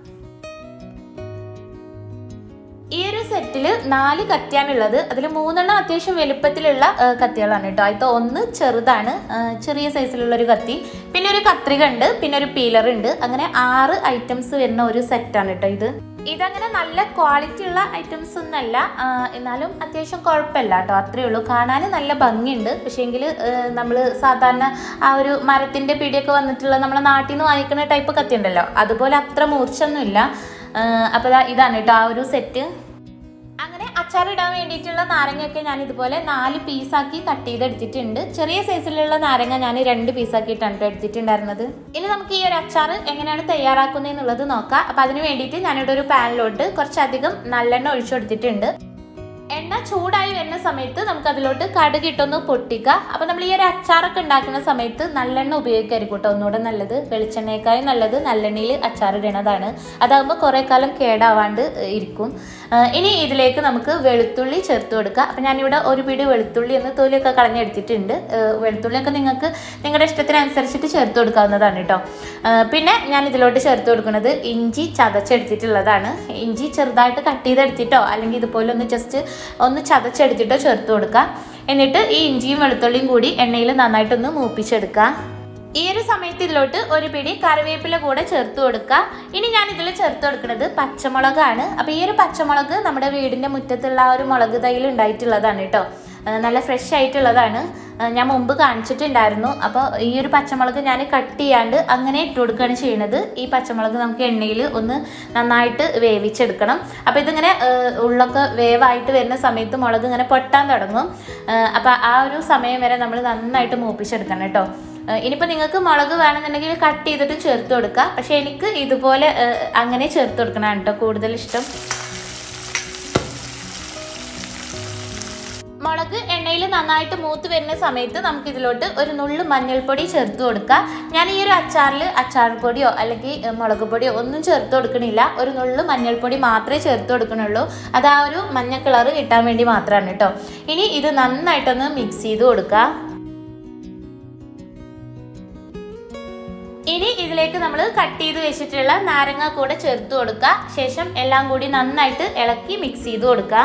ഈ ഒരു സെറ്റിൽ നാല് കത്തിയാണുള്ളത് അതിൽ മൂന്നെണ്ണം അത്യാവശ്യം വലുപ്പത്തിലുള്ള ആ, കത്തികളാണ് കേട്ടോ അതിൽ ഒന്ന് ചെറുതാണ് ആ, ചെറിയ സൈസിലുള്ള ഒരു കത്തി പിന്നെ ഒരു കത്രിക ഉണ്ട് പിന്നെ ഒരു പീലർ ഉണ്ട് അങ്ങനെ ആറ് ഐറ്റംസ് വരുന്ന ഒരു സെറ്റാണ് കേട്ടോ ഇത് ഇതങ്ങനെ നല്ല ക്വാളിറ്റി ഉള്ള ഐറ്റംസ് ഒന്നല്ല ആ, എന്നാലും അത്യാവശ്യം കുഴപ്പമില്ല കേട്ടോ അത്രയേ ഉള്ളൂ കാണാൻ നല്ല ഭംഗിയുണ്ട് പക്ഷേങ്കിൽ നമ്മൾ സാധാരണ ആ ഒരു മരത്തിൻ്റെ പിടിയൊക്കെ വന്നിട്ടുള്ള നമ്മളെ നാട്ടിൽ നിന്ന് വാങ്ങിക്കുന്ന ടൈപ്പ് കത്തി ഉണ്ടല്ലോ അതുപോലെ അത്ര മൂർച്ചൊന്നുമില്ല അപ്പോൾ ഇതാണ് കേട്ടോ ആ ഒരു സെറ്റ് അങ്ങനെ അച്ചാറിടാൻ വേണ്ടിയിട്ടുള്ള നാരങ്ങയൊക്കെ ഞാൻ ഇതുപോലെ നാല് പീസാക്കി കട്ട് ചെയ്തെടുത്തിട്ടുണ്ട് ചെറിയ സൈസിലുള്ള നാരങ്ങ ഞാൻ രണ്ട് പീസാക്കിയിട്ടാണ് കേട്ടോ എടുത്തിട്ടുണ്ടായിരുന്നത് ഇനി നമുക്ക് ഈ ഒരു അച്ചാർ എങ്ങനെയാണ് തയ്യാറാക്കുന്നത് എന്നുള്ളത് നോക്കാം അപ്പം അതിന് വേണ്ടിയിട്ട് ഞാനിവിടെ ഒരു പാനിലോട്ട് കുറച്ചധികം നല്ലെണ്ണ ഒഴിച്ചു കൊടുത്തിട്ടുണ്ട് എണ്ണ ചൂടായി വരുന്ന സമയത്ത് നമുക്ക് അതിലോട്ട് കടുക് ഇട്ടൊന്ന് പൊട്ടിക്കുക അപ്പോൾ നമ്മൾ ഈ ഒരു അച്ചാറൊക്കെ ഉണ്ടാക്കുന്ന സമയത്ത് നല്ലെണ്ണ ഉപയോഗിക്കായിരിക്കും കേട്ടോ ഒന്നുകൂടെ നല്ലത് വെളിച്ചെണ്ണയേക്കാളും നല്ലത് നല്ലെണ്ണയിൽ അച്ചാർ ഇടണതാണ് അതാകുമ്പോൾ കുറേ കാലം കേടാവാണ്ട് ഇരിക്കും ആ, ഇനി ഇതിലേക്ക് നമുക്ക് വെളുത്തുള്ളി ചേർത്ത് കൊടുക്കുക അപ്പം ഞാനിവിടെ ഒരു പിടി വെളുത്തുള്ളി ഒന്ന് തൊലിയൊക്കെ കളഞ്ഞെടുത്തിട്ടുണ്ട് ആ, വെളുത്തുള്ളിയൊക്കെ നിങ്ങൾക്ക് നിങ്ങളുടെ ഇഷ്ടത്തിനനുസരിച്ചിട്ട് ചേർത്ത് കൊടുക്കാവുന്നതാണ് കേട്ടോ ആ, പിന്നെ ഞാൻ ഇതിലോട്ട് ചേർത്ത് കൊടുക്കുന്നത് ഇഞ്ചി ചതച്ചെടുത്തിട്ടുള്ളതാണ് ഇഞ്ചി ചെറുതായിട്ട് കട്ട് ചെയ്തെടുത്തിട്ടോ അല്ലെങ്കിൽ ഇതുപോലെ ഒന്ന് ജസ്റ്റ് ഒന്ന് ചതച്ചെടുത്തിട്ടോ ചേർത്ത് കൊടുക്കുക എന്നിട്ട് ഈ ഇഞ്ചിയും വെളുത്തുള്ളിയും കൂടി എണ്ണയിൽ നന്നായിട്ടൊന്ന് മൂപ്പിച്ചെടുക്കുക ഈ ഒരു സമയത്ത് ഇതിലോട്ട് ഒരു പിടി കറിവേപ്പില കൂടെ ചേർത്ത് കൊടുക്കുക ഇനി ഞാൻ ഇതിൽ ചേർത്ത് കൊടുക്കുന്നത് പച്ചമുളകാണ് അപ്പോൾ ഈ ഒരു പച്ചമുളക് നമ്മുടെ വീടിൻ്റെ മുറ്റത്തുള്ള ആ ഒരു മുളക് തൈയിൽ ഉണ്ടായിട്ടുള്ളതാണ് കേട്ടോ ആ, നല്ല ഫ്രഷ് ആയിട്ടുള്ളതാണ് ആ, ഞാൻ മുമ്പ് കാണിച്ചിട്ടുണ്ടായിരുന്നു അപ്പോൾ ഈ ഒരു പച്ചമുളക് ഞാൻ കട്ട് ചെയ്യാണ്ട് അങ്ങനെ ഇട്ട് കൊടുക്കുകയാണ് ചെയ്യുന്നത് ഈ പച്ചമുളക് നമുക്ക് എണ്ണയിൽ ഒന്ന് നന്നായിട്ട് വേവിച്ചെടുക്കണം അപ്പോൾ ഇതിങ്ങനെ ആ, ഉള്ളൊക്കെ വേവായിട്ട് വരുന്ന സമയത്ത് മുളക് ഇങ്ങനെ പൊട്ടാൻ തുടങ്ങും അപ്പോൾ ആ ഒരു സമയം വരെ നമ്മൾ നന്നായിട്ട് മൂപ്പിച്ചെടുക്കണം കേട്ടോ ആ, ഇനിയിപ്പോൾ നിങ്ങൾക്ക് മുളക് വേണമെന്നുണ്ടെങ്കിൽ കട്ട് ചെയ്തിട്ട് ചേർത്ത് കൊടുക്കുക പക്ഷേ എനിക്ക് ഇതുപോലെ ആ, അങ്ങനെ ചേർത്ത് കൊടുക്കണതാണ് കേട്ടോ കൂടുതൽ ഇഷ്ടം മുളക് എണ്ണയിൽ നന്നായിട്ട് മൂത്ത് വരുന്ന സമയത്ത് നമുക്ക് ഇതിലോട്ട് ഒരു നുള്ളു മഞ്ഞൾപ്പൊടി ചേർത്ത് കൊടുക്കാം ഞാൻ ഈ ഒരു അച്ചാറിൽ അച്ചാർ പൊടിയോ അല്ലെങ്കിൽ ഏഹ്, മുളക് പൊടിയോ ഒന്നും ചേർത്ത് കൊടുക്കണില്ല ഒരു നുള്ളു മഞ്ഞൾപ്പൊടി മാത്രമേ ചേർത്ത് കൊടുക്കണുള്ളൂ അത് ആ ഒരു മഞ്ഞ കളർ കിട്ടാൻ വേണ്ടി മാത്രമാണ് കേട്ടോ ഇനി ഇത് നന്നായിട്ടൊന്ന് മിക്സ് ചെയ്ത് കൊടുക്കുക ഇനി ഇതിലേക്ക് നമ്മൾ കട്ട് ചെയ്ത് വെച്ചിട്ടുള്ള നാരങ്ങ കൂടെ ചേർത്ത് കൊടുക്കുക ശേഷം എല്ലാം കൂടി നന്നായിട്ട് ഇളക്കി മിക്സ് ചെയ്ത് കൊടുക്കുക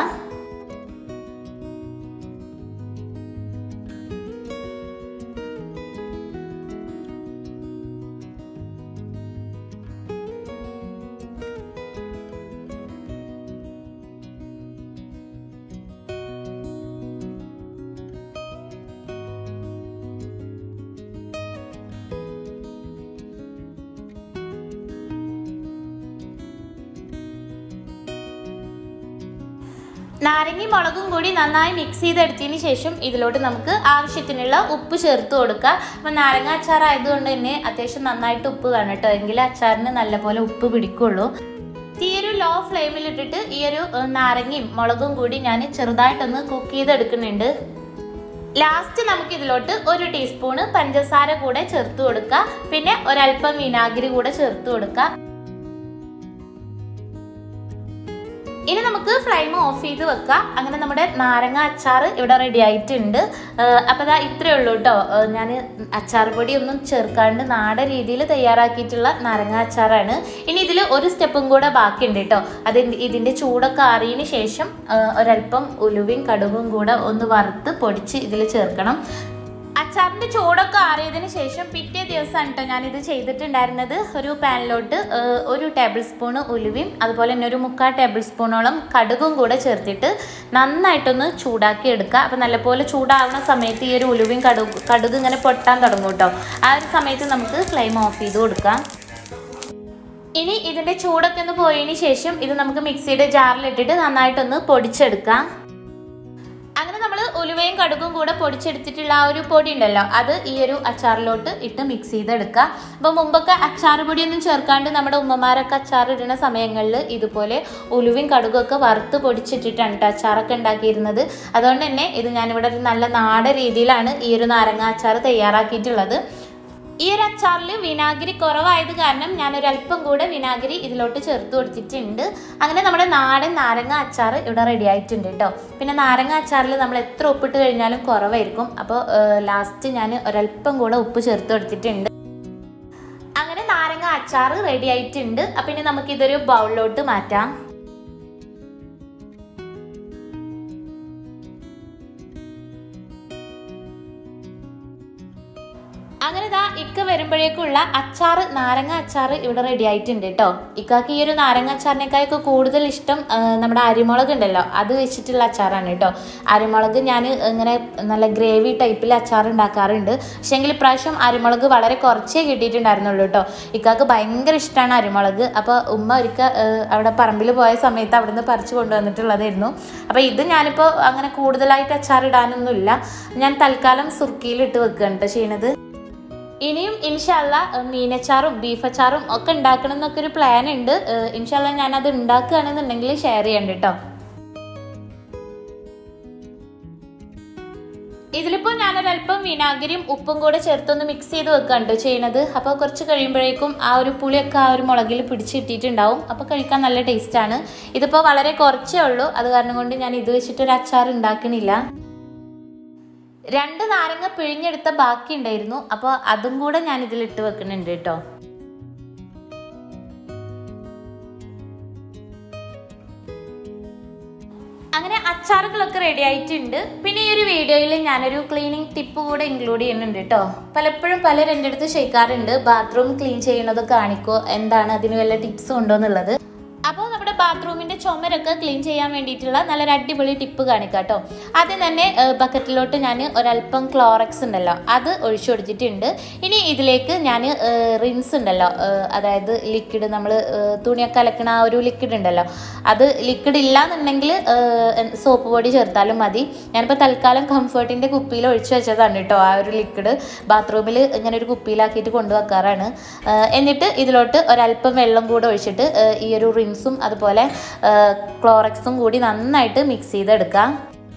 നാരങ്ങി മുളകും കൂടി നന്നായി മിക്സ് ചെയ്തെടുത്തതിന് ശേഷം ഇതിലോട്ട് നമുക്ക് ആവശ്യത്തിനുള്ള ഉപ്പ് ചേർത്ത് കൊടുക്കുക അപ്പം നാരങ്ങ അച്ചാർ ആയതുകൊണ്ട് തന്നെ അത്യാവശ്യം നന്നായിട്ട് ഉപ്പ് വേണം കേട്ടോ എങ്കിലേ അച്ചാറിന് നല്ലപോലെ ഉപ്പ് പിടിക്കുള്ളൂ ഈ ഒരു ലോ ഫ്ലെയിമിലിട്ടിട്ട് ഈ ഒരു ഏഹ്, നാരങ്ങയും മുളകും കൂടി ഞാൻ ചെറുതായിട്ടൊന്ന് കുക്ക് ചെയ്തെടുക്കുന്നുണ്ട് ലാസ്റ്റ് നമുക്ക് ഇതിലോട്ട് ഒരു ടീസ്പൂണ് പഞ്ചസാര കൂടെ ചേർത്ത് കൊടുക്കുക പിന്നെ ഒരല്പം വിനാഗിരി കൂടെ ചേർത്ത് കൊടുക്കുക ഇനി നമുക്ക് ഫ്ലെയിം ഓഫ് ചെയ്ത് വെക്കാം അങ്ങനെ നമ്മുടെ നാരങ്ങ അച്ചാർ ഇവിടെ റെഡി ആയിട്ടുണ്ട് അപ്പോൾ ദാ ഇത്രയേ ഉള്ളൂ കേട്ടോ ഞാൻ അച്ചാർ പൊടി ഒന്നും ചേർക്കാണ്ട് നാടൻ രീതിയിൽ തയ്യാറാക്കിയിട്ടുള്ള നാരങ്ങ അച്ചാറാണ് ഇനി ഇതിൽ ഒരു സ്റ്റെപ്പും കൂടെ ബാക്കിയുണ്ട് കേട്ടോ അത് ഇതിൻ്റെ ചൂടൊക്കെ ആറിയതിന് ശേഷം ആ, ഒരല്പം ഉലുവയും കടുകും കൂടെ ഒന്ന് വറുത്ത് പൊടിച്ച് ഇതിൽ ചേർക്കണം അച്ചാറിന്റെ ചൂടൊക്കെ ആറിയതിന് ശേഷം പിറ്റേ ദിവസമാണ് കേട്ടോ ഞാനിത് ചെയ്തിട്ടുണ്ടായിരുന്നത് ഒരു പാനിലോട്ട് ഏഹ്, ഒരു ടേബിൾ സ്പൂണ് ഉലുവയും അതുപോലെ തന്നെ ഒരു മുക്കാൽ ടേബിൾ സ്പൂണോളം കടുകും കൂടെ ചേർത്തിട്ട് നന്നായിട്ടൊന്ന് ചൂടാക്കി എടുക്കുക അപ്പം നല്ലപോലെ ചൂടാവുന്ന സമയത്ത് ഈ ഒരു ഉലുവയും കടുക് കടുക് ഇങ്ങനെ പൊട്ടാൻ തുടങ്ങും കേട്ടോ ആ ഒരു സമയത്ത് നമുക്ക് ഫ്ലെയിം ഓഫ് ചെയ്ത് കൊടുക്കാം ഇനി ഇതിന്റെ ചൂടൊക്കെ ഒന്ന് പോയതിന് ശേഷം ഇത് നമുക്ക് മിക്സിയുടെ ജാറിലിട്ടിട്ട് നന്നായിട്ടൊന്ന് പൊടിച്ചെടുക്കാം അങ്ങനെ നമ്മൾ ഉലുവയും കടുകും കൂടെ പൊടിച്ചെടുത്തിട്ടുള്ള ആ ഒരു പൊടി ഉണ്ടല്ലോ അത് ഈ ഒരു അച്ചാറിലോട്ട് ഇട്ട് മിക്സ് ചെയ്തെടുക്കുക അപ്പോൾ മുമ്പൊക്കെ അച്ചാർ പൊടിയൊന്നും ചേർക്കാണ്ട് നമ്മുടെ ഉമ്മമാരൊക്കെ അച്ചാർ ഇടുന്ന സമയങ്ങളിൽ ഇതുപോലെ ഉലുവയും കടുകും ഒക്കെ വറുത്ത് പൊടിച്ചിട്ടിട്ടാണ് കേട്ടോ അച്ചാറൊക്കെ ഉണ്ടാക്കിയിരുന്നത് അതുകൊണ്ട് തന്നെ ഇത് ഞാനിവിടെ ഒരു നല്ല നാടൻ രീതിയിലാണ് ഈ ഒരു നാരങ്ങ അച്ചാർ തയ്യാറാക്കിയിട്ടുള്ളത് ഈ ഒരു അച്ചാറിൽ വിനാഗിരി കുറവായത് കാരണം ഞാനൊരു അല്പം കൂടെ വിനാഗിരി ഇതിലോട്ട് ചേർത്ത് കൊടുത്തിട്ടുണ്ട് അങ്ങനെ നമ്മുടെ നാടൻ നാരങ്ങ അച്ചാർ ഇവിടെ റെഡി ആയിട്ടുണ്ട് കേട്ടോ പിന്നെ നാരങ്ങ അച്ചാറിൽ നമ്മൾ എത്ര ഉപ്പിട്ട് കഴിഞ്ഞാലും കുറവായിരിക്കും അപ്പോൾ ലാസ്റ്റ് ഞാൻ ഒരല്പം കൂടെ ഉപ്പ് ചേർത്ത് കൊടുത്തിട്ടുണ്ട് അങ്ങനെ നാരങ്ങ അച്ചാർ റെഡി ആയിട്ടുണ്ട് അപ്പം ഇനി നമുക്കിതൊരു ബൗളിലോട്ട് മാറ്റാം അങ്ങനെ ദാ ഇക്ക വരുമ്പോഴേക്കുള്ള അച്ചാറ് നാരങ്ങ അച്ചാറ് ഇവിടെ റെഡി ആയിട്ടുണ്ട് കേട്ടോ ഇക്കാക്ക് ഈ ഒരു നാരങ്ങ അച്ചാറിനേക്കായൊക്കെ കൂടുതൽ ഇഷ്ടം ആ, നമ്മുടെ അരിമുളക് ഉണ്ടല്ലോ അത് വെച്ചിട്ടുള്ള അച്ചാറാണ് കേട്ടോ അരിമുളക് ഞാൻ ഇങ്ങനെ നല്ല ഗ്രേവി ടൈപ്പിൽ അച്ചാർ ഉണ്ടാക്കാറുണ്ട് പക്ഷേങ്കിൽ ഇപ്രാവശ്യം അരിമുളക് വളരെ കുറച്ചേ കിട്ടിയിട്ടുണ്ടായിരുന്നുള്ളൂ കേട്ടോ ഇക്കാക്ക് ഭയങ്കര ഇഷ്ടമാണ് അരിമുളക് അപ്പോൾ ഉമ്മ ഒരിക്കൽ അവിടെ പറമ്പിൽ പോയ സമയത്ത് അവിടെ നിന്ന് പറിച്ചു കൊണ്ടുവന്നിട്ടുള്ളതായിരുന്നു അപ്പോൾ ഇത് ഞാനിപ്പോൾ അങ്ങനെ കൂടുതലായിട്ട് അച്ചാർ ഇടാനൊന്നുമില്ല ഞാൻ തൽക്കാലം സുർക്കിയിൽ ഇട്ട് വെക്കുകയാണ് കേട്ടോ ചെയ്യണത് ഇനിയും ഇൻഷല്ല മീനച്ചാറും ബീഫ് അച്ചാറും ഒക്കെ ഉണ്ടാക്കണം എന്നൊക്കെ ഒരു പ്ലാൻ ഉണ്ട് ഇൻഷല്ല ഞാനത് ഉണ്ടാക്കുകയാണെന്നുണ്ടെങ്കിൽ ഷെയർ ചെയ്യണ്ട കേട്ടോ ഇതിലിപ്പോൾ ഞാനൊരല്പം വിനാഗിരിയും ഉപ്പും കൂടെ ചേർത്തൊന്ന് മിക്സ് ചെയ്ത് വെക്കാണ്ട് ചെയ്യണത് അപ്പോൾ കുറച്ച് കഴിയുമ്പോഴേക്കും ആ ഒരു പുളിയൊക്കെ ആ ഒരു മുളകിൽ പിടിച്ചിട്ടിട്ടുണ്ടാവും അപ്പോൾ കഴിക്കാൻ നല്ല ടേസ്റ്റാണ് ഇതിപ്പോൾ വളരെ കുറച്ചേ ഉള്ളൂ അത് കാരണം കൊണ്ട് ഞാൻ ഇത് വെച്ചിട്ടൊരു അച്ചാർ ഉണ്ടാക്കണില്ല രണ്ട് നാരങ്ങ പിഴിഞ്ഞെടുത്ത ബാക്കി ഉണ്ടായിരുന്നു അപ്പോൾ അതും കൂടെ ഞാൻ ഇതിലിട്ട് വെക്കുന്നുണ്ട് കേട്ടോ അങ്ങനെ അച്ചാറുകളൊക്കെ റെഡി ആയിട്ടുണ്ട് പിന്നെ ഈ ഒരു വീഡിയോയിൽ ഞാനൊരു ക്ലീനിങ് ടിപ്പ് കൂടെ ഇൻക്ലൂഡ് ചെയ്യുന്നുണ്ട് കേട്ടോ പലപ്പോഴും പലരും എൻ്റെ അടുത്ത് ചോദിക്കാറുണ്ട് ബാത്റൂം ക്ലീൻ ചെയ്യുന്നത് കാണിക്കോ എന്താണ് അതിന് വല്ല ടിപ്സും ഉണ്ടോ എന്നുള്ളത് അപ്പോൾ നമ്മുടെ ബാത്റൂമിൻ്റെ ചുമരൊക്കെ ക്ലീൻ ചെയ്യാൻ വേണ്ടിയിട്ടുള്ള നല്ലൊരു അടിപൊളി ടിപ്പ് കാണിക്കാം കേട്ടോ ആദ്യം തന്നെ ബക്കറ്റിലോട്ട് ഞാൻ ഒരല്പം ക്ലോറക്സ് ഉണ്ടല്ലോ അത് ഒഴിച്ചു കൊടുത്തിട്ടുണ്ട് ഇനി ഇതിലേക്ക് ഞാൻ റിൻസ് ഉണ്ടല്ലോ ഏഹ്, അതായത് ലിക്വിഡ് നമ്മൾ തുണിയൊക്കെ അലക്കണ ആ ഒരു ലിക്വിഡ് ഉണ്ടല്ലോ അത് ലിക്വിഡ് ഇല്ലാന്നുണ്ടെങ്കിൽ സോപ്പ് പൊടി ചേർത്താലും മതി ഞാനിപ്പോൾ തൽക്കാലം കംഫർട്ടിൻ്റെ കുപ്പിയിൽ ഒഴിച്ചു വെച്ചതാണ് കേട്ടോ ആ ഒരു ലിക്വിഡ് ബാത്റൂമിൽ ഇങ്ങനെ ഒരു കുപ്പിയിലാക്കിയിട്ട് കൊണ്ടുവെക്കാറാണ് ഏഹ്, എന്നിട്ട് ഇതിലോട്ട് ഒരല്പം വെള്ളം കൂടെ ഒഴിച്ചിട്ട് ഏഹ്, ഈ ഒരു റിൻസും അതുപോലെ ഏഹ്, ക്ലോറക്സും കൂടി നന്നായിട്ട് മിക്സ് ചെയ്തെടുക്കാം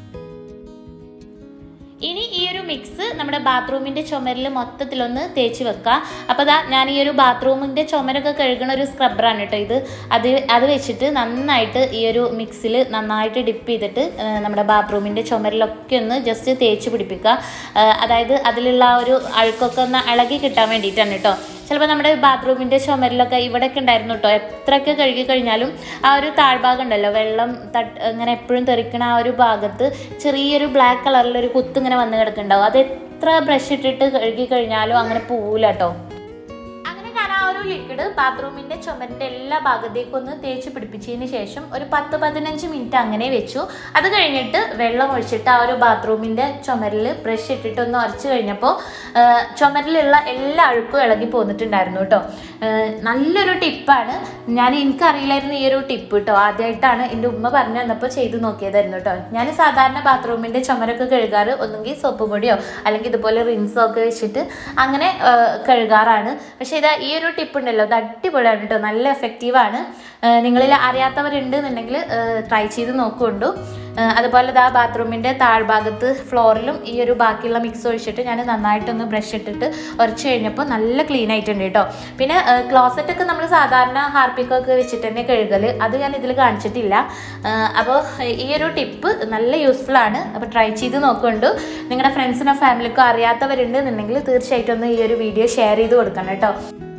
ഇനി ഈ ഒരു മിക്സ് നമ്മുടെ ബാത്റൂമിൻ്റെ ചുമരിൽ മൊത്തത്തിലൊന്ന് തേച്ച് വെക്കുക അപ്പോൾ ദാ ഞാൻ ഈ ഒരു ബാത്റൂമിൻ്റെ ചുമരൊക്കെ കഴുകുന്ന ഒരു സ്ക്രബ്ബറാണ് കേട്ടോ ഇത് അത് അത് വെച്ചിട്ട് നന്നായിട്ട് ഈ ഒരു മിക്സിൽ നന്നായിട്ട് ഡിപ്പ് ചെയ്തിട്ട് ആ, നമ്മുടെ ബാത്റൂമിൻ്റെ ചുമരിലൊക്കെ ഒന്ന് ജസ്റ്റ് തേച്ച് പിടിപ്പിക്കുക ആ, അതായത് അതിലുള്ള ആ ഒരു അഴുക്കൊക്കെ ഒന്ന് ഇളകി കിട്ടാൻ വേണ്ടിയിട്ടാണ് കേട്ടോ ചിലപ്പോൾ നമ്മുടെ ബാത്റൂമിൻ്റെ ചുമരിലൊക്കെ ഇവിടെയൊക്കെ ഉണ്ടായിരുന്നു കേട്ടോ എത്രയൊക്കെ കഴുകി കഴിഞ്ഞാലും ആ ഒരു താഴ്ഭാഗം ഉണ്ടല്ലോ വെള്ളം തട്ട് ഇങ്ങനെ എപ്പോഴും തെറിക്കണ ആ ഒരു ഭാഗത്ത് ചെറിയൊരു ബ്ലാക്ക് കളറിലൊരു കുത്ത് ഇങ്ങനെ വന്ന് കിടക്കുന്നുണ്ടാവും അത് എത്ര ബ്രഷ് ഇട്ടിട്ട് കഴുകി കഴിഞ്ഞാലും അങ്ങനെ പോവില്ല കേട്ടോ അങ്ങനെ ഞാൻ ആ ഒരു ലിക്വിഡ് ബാത്റൂമിന്റെ ചുമരിന്റെ എല്ലാ ഭാഗത്തേക്കും ഒന്ന് തേച്ച് പിടിപ്പിച്ചതിന് ശേഷം ഒരു പത്ത് പതിനഞ്ച് മിനിറ്റ് അങ്ങനെ വെച്ചു അത് കഴിഞ്ഞിട്ട് വെള്ളം ഒഴിച്ചിട്ട് ആ ഒരു ബാത്റൂമിന്റെ ചുമരിൽ ബ്രഷ് ഇട്ടിട്ട് ഒന്ന് ഉരച്ച് കഴിഞ്ഞപ്പോൾ ചുമരിലുള്ള എല്ലാ അഴുക്കും ഇളകി പോന്നിട്ടുണ്ടായിരുന്നു കേട്ടോ നല്ലൊരു ടിപ്പാണ് ഞാൻ എനിക്കറിയില്ലായിരുന്നു ഈ ഒരു ടിപ്പ് കേട്ടോ ആദ്യമായിട്ടാണ് എൻ്റെ ഉമ്മ പറഞ്ഞു തന്നപ്പോൾ ചെയ്ത് നോക്കിയതായിരുന്നു കേട്ടോ ഞാൻ സാധാരണ ബാത്റൂമിൻ്റെ ചുമരൊക്കെ കഴുകാറ് ഒന്നുകിൽ സോപ്പ് പൊടിയോ അല്ലെങ്കിൽ ഇതുപോലെ റിൻസോ ഒക്കെ വെച്ചിട്ട് അങ്ങനെ ആ, കഴുകാറാണ് പക്ഷേ ഇതാ ഈ ഒരു ടിപ്പ് ഉണ്ടല്ലോ അത് അടിപൊളിയാണ് കേട്ടോ നല്ല എഫക്റ്റീവാണ് നിങ്ങളിൽ അറിയാത്തവരുണ്ട് എന്നുണ്ടെങ്കിൽ ട്രൈ ചെയ്ത് നോക്കുകൊണ്ടു അതുപോലെ ഇതാ ബാത്റൂമിൻ്റെ താഴ്ഭാഗത്ത് ഫ്ലോറിലും ഈ ഒരു ബാക്കിയുള്ള മിക്സ് ഒഴിച്ചിട്ട് ഞാൻ നന്നായിട്ടൊന്ന് ബ്രഷ് ഇട്ടിട്ട് ഉരച്ച് കഴിഞ്ഞപ്പോൾ നല്ല ക്ലീൻ ആയിട്ടുണ്ട് കേട്ടോ പിന്നെ ക്ലോസറ്റ് ഒക്കെ നമ്മൾ സാധാരണ ഹാർപ്പിക്കൊക്കെ വെച്ചിട്ട് തന്നെ കഴുകൽ അത് ഞാൻ ഇതിൽ കാണിച്ചിട്ടില്ല അപ്പോൾ ഈ ഒരു ടിപ്പ് നല്ല യൂസ്ഫുൾ ആണ് അപ്പോൾ ട്രൈ ചെയ്ത് നോക്കുന്നുണ്ട് നിങ്ങളുടെ ഫ്രണ്ട്സിനോ ഫാമിലിക്കോ അറിയാത്തവരുണ്ട് എന്നുണ്ടെങ്കിൽ തീർച്ചയായിട്ടും ഒന്ന് ഈ ഒരു വീഡിയോ ഷെയർ ചെയ്ത് കൊടുക്കണം കേട്ടോ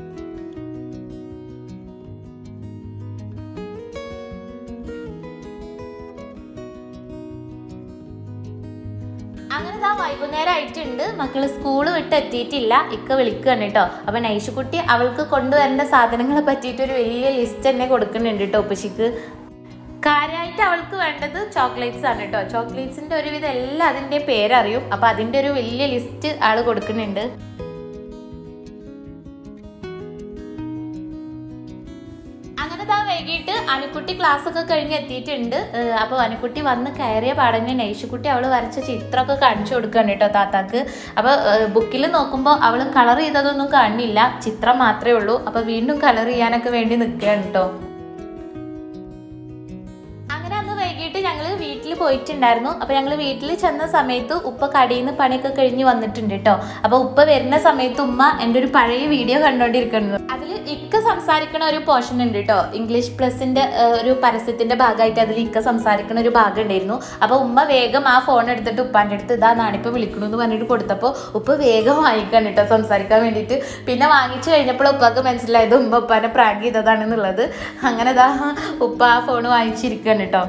അങ്ങനെ ഇതാ വൈകുന്നേരം ആയിട്ടുണ്ട് മക്കള് സ്കൂൾ വിട്ട് എത്തിയിട്ടില്ല ഇക്ക വിളിക്കുകയാണ് കേട്ടോ അപ്പൊ നൈഷുക്കുട്ടി അവൾക്ക് കൊണ്ടുവരേണ്ട സാധനങ്ങളെ പറ്റിയിട്ട് ഒരു വലിയ ലിസ്റ്റ് തന്നെ കൊടുക്കുന്നുണ്ട് കേട്ടോ ഉപ്പശിക്ക് കാര്യമായിട്ട് അവൾക്ക് വേണ്ടത് ചോക്ലേറ്റ്സ് ആണ് കേട്ടോ ചോക്ലേറ്റ്സിന്റെ ഒരുവിധം എല്ലാം അതിന്റെ പേരറിയും അപ്പൊ അതിന്റെ ഒരു വലിയ ലിസ്റ്റ് ആള് കൊടുക്കുന്നുണ്ട് അങ്ങനെ താ വൈകിട്ട് അനുക്കുട്ടി ക്ലാസ് ഒക്കെ കഴിഞ്ഞ് എത്തിയിട്ടുണ്ട് ഏഹ് അപ്പോൾ അനുക്കുട്ടി വന്ന് കയറിയ പാടന്നെ നൈഷുക്കുട്ടി അവൾ വരച്ച ചിത്രമൊക്കെ കാണിച്ചു കൊടുക്കുകയാണ് കേട്ടോ താത്താക്ക് അപ്പോൾ ബുക്കിൽ നോക്കുമ്പോൾ അവൾ കളർ ചെയ്തതൊന്നും കാണില്ല ചിത്രം മാത്രമേ ഉള്ളൂ അപ്പോൾ വീണ്ടും കളർ ചെയ്യാനൊക്കെ വേണ്ടി നിൽക്കുകയാണ് കേട്ടോ അങ്ങനെ അന്ന് വൈകിട്ട് ഞങ്ങൾ വീട്ടിൽ പോയിട്ടുണ്ടായിരുന്നു അപ്പോൾ ഞങ്ങൾ വീട്ടിൽ ചെന്ന സമയത്ത് ഉപ്പ കടയിൽ നിന്ന് പണിയൊക്കെ കഴിഞ്ഞ് വന്നിട്ടുണ്ട് കേട്ടോ അപ്പോൾ ഉപ്പ വരുന്ന സമയത്ത് ഉമ്മ എൻ്റെ ഒരു പഴയ വീഡിയോ കണ്ടുകൊണ്ടിരിക്കുന്നത് അതിൽ ഇക്ക സംസാരിക്കണ ഒരു പോർഷൻ ഉണ്ട് കേട്ടോ ഇംഗ്ലീഷ് പ്ലസിന്റെ ഏഹ്, ഒരു പരസ്യത്തിന്റെ ഭാഗമായിട്ട് അതിൽ ഇക്ക സംസാരിക്കണ ഒരു ഭാഗം ഉണ്ടായിരുന്നു അപ്പോൾ ഉമ്മ വേഗം ആ ഫോൺ എടുത്തിട്ട് ഉപ്പാൻ്റെ അടുത്ത് ഇതാ നാണിപ്പോൾ വിളിക്കണു എന്ന് പറഞ്ഞിട്ട് കൊടുത്തപ്പോൾ ഉപ്പ വേഗം വാങ്ങിക്കാൻ കേട്ടോ സംസാരിക്കാൻ വേണ്ടിയിട്ട് പിന്നെ വാങ്ങിച്ചു കഴിഞ്ഞപ്പോൾ ഉപ്പാക്ക് മനസ്സിലായത് ഉമ്മ ഉപ്പാനെ പ്രാങ്ക് ചെയ്തതാണെന്നുള്ളത് അങ്ങനെ ഇതാ ഉപ്പ ആ ഫോൺ വാങ്ങിച്ചിരിക്കുകയാണ് കേട്ടോ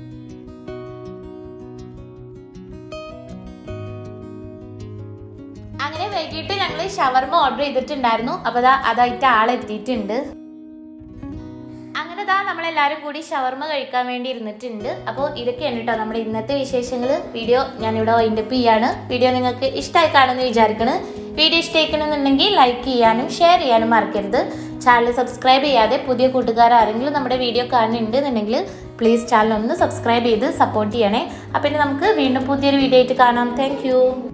അങ്ങനെ വൈകിട്ട് ഞങ്ങൾ ഷവർമ ഓർഡർ ചെയ്തിട്ടുണ്ടായിരുന്നു അപ്പോൾ ദാ അതായിട്ട് ആളെത്തിയിട്ടുണ്ട് അങ്ങനെ ദാ നമ്മളെല്ലാവരും കൂടി ഷവർമ കഴിക്കാൻ വേണ്ടി ഇരുന്നിട്ടുണ്ട് അപ്പോൾ ഇതൊക്കെയാണ് കേട്ടോ നമ്മുടെ ഇന്നത്തെ വിശേഷങ്ങൾ വീഡിയോ ഞാനിവിടെ വൈൻഡപ്പ് ചെയ്യാണ് വീഡിയോ നിങ്ങൾക്ക് ഇഷ്ടമായി കാണുമെന്ന് വിചാരിക്കണം വീഡിയോ ഇഷ്ടമായിക്കണമെന്നുണ്ടെങ്കിൽ ലൈക്ക് ചെയ്യാനും ഷെയർ ചെയ്യാനും മറക്കരുത് ചാനൽ സബ്സ്ക്രൈബ് ചെയ്യാതെ പുതിയ കൂട്ടുകാർ ആരെങ്കിലും നമ്മുടെ വീഡിയോ കാണുന്നുണ്ട് എന്നുണ്ടെങ്കിൽ പ്ലീസ് ചാനൽ ഒന്ന് സബ്സ്ക്രൈബ് ചെയ്ത് സപ്പോർട്ട് ചെയ്യണേ അപ്പം ഇനി നമുക്ക് വീണ്ടും പുതിയൊരു വീഡിയോ ആയിട്ട് കാണാം താങ്ക്